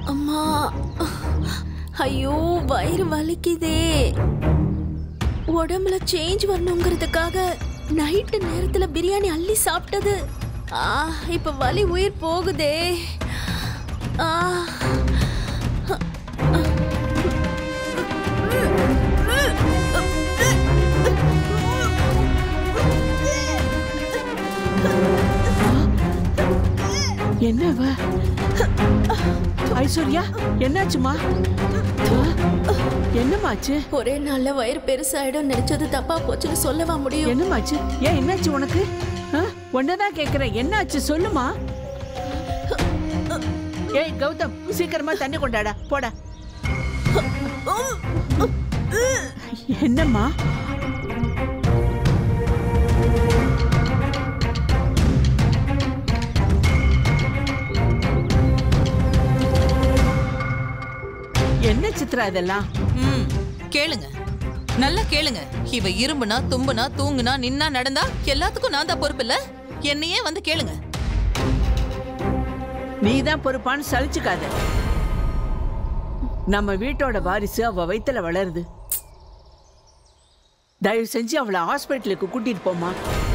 அம்மா ஐயோ வயிறு வலிக்குதே உடம்புல சேஞ்ச் வரணுங்கிறதுக்காக நைட்டு நேரத்துல பிரியாணி அள்ளி சாப்பிட்டது ஆ இப்ப வலி உயிர் போகுதே ஆ என்னவ ஐஸ்வர்யா என்னாச்சுமா என்னமாச்சு ஒரே நாள்ல வயிறு பெருசாயிடும் நினைச்சது தப்பா போச்சுன்னு சொல்லவா முடியும் என்னமாச்சு ஏன் என்னாச்சு உனக்கு ஒன்னதான் கேக்குறேன் என்னாச்சு சொல்லுமா ஏய் கௌதம் சீக்கிரமா தண்ணி கொண்டாடா போடா என்னம்மா என்ன சித்ரா இதெல்லாம் ம் கேளுங்க நல்லா கேளுங்க இவ இரும்புனா தும்புனா தூங்குனா நின்னா நடந்தா எல்லாத்துக்கும் நான் தான் பொறுப்பு இல்ல என்னையே வந்து கேளுங்க நீ தான் பொறுப்பான்னு சலிச்சுக்காத நம்ம வீட்டோட வாரிசு அவ வயித்துல வளருது தயவு செஞ்சு அவளை ஹாஸ்பிட்டலுக்கு கூட்டிட்டு போமா